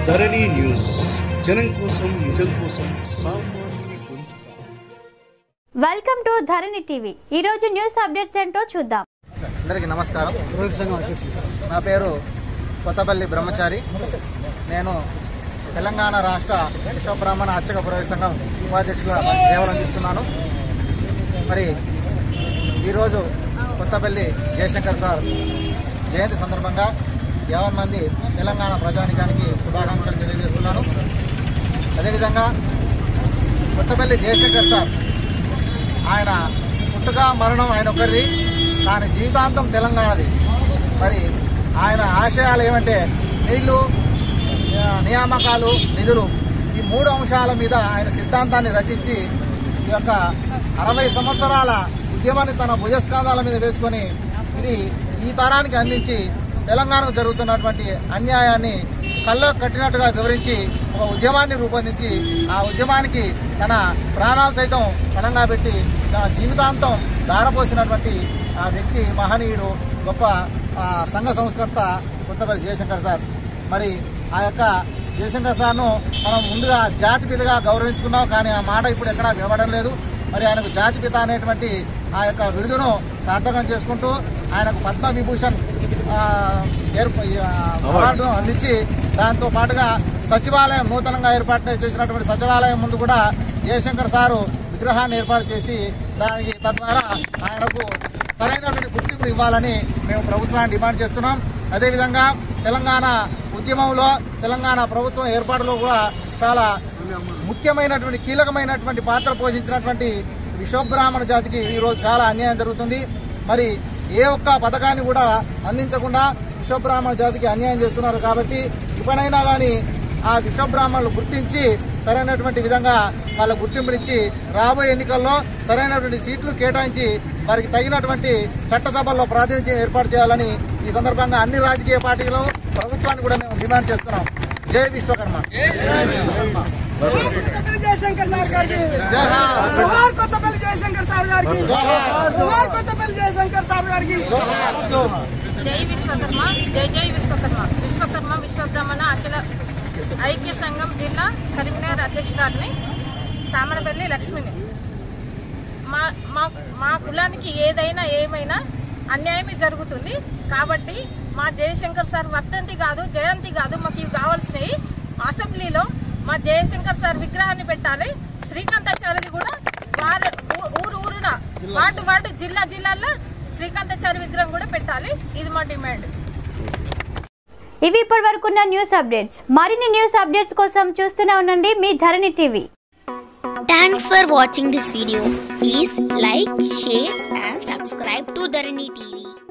ధరణి news జనం కోసం నిజం కోసం సామాన్యుని గొంతుక వెల్కమ్ టు ధరణి టీవీ ఈ రోజు న్యూస్ అప్డేట్స్ ఏంటో చూద్దాం అందరికీ నమస్కారం నా పేరు కొత్తపల్లి బ్రహ్మచారి నేను తెలంగాణ రాష్ట్ర విశ్వబ్రాహ్మణ అర్చక పురోహిత సంఘం ఉపాధ్యక్షులుగా సేవలు అందిస్తున్నాను మరి ఈరోజు కొత్తపల్లి జయశంకర్ సార్ జయంతి సందర్భంగా యావన్ మంది తెలంగాణ ప్రజానికానికి శుభాకాంక్షలు తెలియజేస్తున్నాను అదేవిధంగా కొత్తపల్లి జయశంకర్ సార్ ఆయన పుట్టుక మరణం ఆయన ఒకరిది కానీ జీవితాంతం తెలంగాణది మరి ఆయన ఆశయాలు ఏమంటే నీళ్లు ఆ, నియామకాలు నిధులు ఈ మూడు అంశాల మీద ఆయన సిద్ధాంతాన్ని రచించి ఈ యొక్క అరవై సంవత్సరాల ఉద్యమాన్ని తన భుజస్కంధాల మీద వేసుకొని ఇది ఈ తరానికి అందించి తెలంగాణకు జరుగుతున్నటువంటి అన్యాయాన్ని కళ్ళ కట్టినట్టుగా వివరించి ఒక ఉద్యమాన్ని రూపొందించి ఆ ఉద్యమానికి తన ప్రాణాలు సైతం పణంగా పెట్టి తన జీవితాంతం దారపోసినటువంటి ఆ వ్యక్తి మహనీయుడు గొప్ప ఆ, సంఘ సంస్కర్త కొత్తపల్లి జయశంకర్ సార్ మరి ఆ యొక్క జయశంకర్ సార్ను మనం ముందుగా జాతిపితగా గౌరవించుకున్నాం కానీ ఆ మాట ఇప్పుడు ఎక్కడా వినబడడం లేదు మరి ఆయనకు జాతిపిత అనేటువంటి ఆ యొక్క విడుదలను సార్థకం చేసుకుంటూ ఆయనకు పద్మ విభూషణ్ ఆ, ఏర్ప ఆ, అవార్డు అందించి దాంతో పాటుగా సచివాలయం నూతనంగా ఏర్పాటు చేసినటువంటి సచివాలయం ముందు కూడా జయశంకర్ సారు విగ్రహాన్ని ఏర్పాటు చేసి దానికి తద్వారా ఆయనకు సరైనటువంటి గుర్తింపు ఇవ్వాలని మేము ప్రభుత్వాన్ని డిమాండ్ చేస్తున్నాం అదేవిధంగా తెలంగాణ ఉద్యమంలో తెలంగాణ ప్రభుత్వం ఏర్పాటులో కూడా చాలా ముఖ్యమైనటువంటి కీలకమైనటువంటి పాత్ర పోషించినటువంటి విశ్వబ్రాహ్మణ జాతికి ఈరోజు చాలా అన్యాయం జరుగుతుంది మరి ఏ ఒక్క పథకాన్ని కూడా అందించకుండా విశ్వబ్రాహ్మణ జాతికి అన్యాయం చేస్తున్నారు కాబట్టి ఇప్పుడైనా కానీ ఆ విశ్వబ్రాహ్మణులు గుర్తించి సరైనటువంటి విధంగా వాళ్ళ గుర్తింపునిచ్చి రాబోయే ఎన్నికల్లో సరైనటువంటి సీట్లు కేటాయించి వారికి తగినటువంటి చట్టసభల్లో ప్రాతినిధ్యం ఏర్పాటు చేయాలని ఈ సందర్భంగా అన్ని రాజకీయ పార్టీలు ప్రభుత్వాన్ని కూడా మేము డిమాండ్ చేస్తున్నాం జై విశ్వకర్మ కొత్తపల్లి జయశంకర్ సార్ గారికి జోహార్. జోహార్ కొత్తపల్లి జయశంకర్ సార్ గారికి జోహార్. జోహార్ కొత్తపల్లి జయశంకర్ సార్ గారికి జై విశ్వకర్మ జై జై విశ్వకర్మ విశ్వకర్మ విశ్వబ్రహ్మణ అఖిల ఐక్య సంఘం జిల్లా కరీంనగర్ అధ్యక్షురాలిని సామనపల్లి లక్ష్మిని మా మా మా కులానికి ఏదైనా ఏమైనా అన్యాయమే జరుగుతుంది కాబట్టి మా జయశంకర్ సార్ వర్ధంతి కాదు జయంతి కాదు మాకు ఇవి కావాల్సినవి అసెంబ్లీలో మా జయశంకర్ సార్ విగ్రహాన్ని పెట్టాలి శ్రీకాంతాచార్యది కూడా వారు ఊ- ఊరు ఊరున వార్డు వార్డు జిల్లా జిల్లాల్లో శ్రీకాంతాచార్య విగ్రహం కూడా పెట్టాలి ఇది మా డిమాండ్ ఇవి ఇప్పటి వరకున్న న్యూస్ అప్డేట్స్ మరిన్ని న్యూస్ అప్డేట్స్ కోసం చూస్తూనే ఉండండి మీ Dharani TV Thanks for watching this video. Please like, share and subscribe to Dharani TV.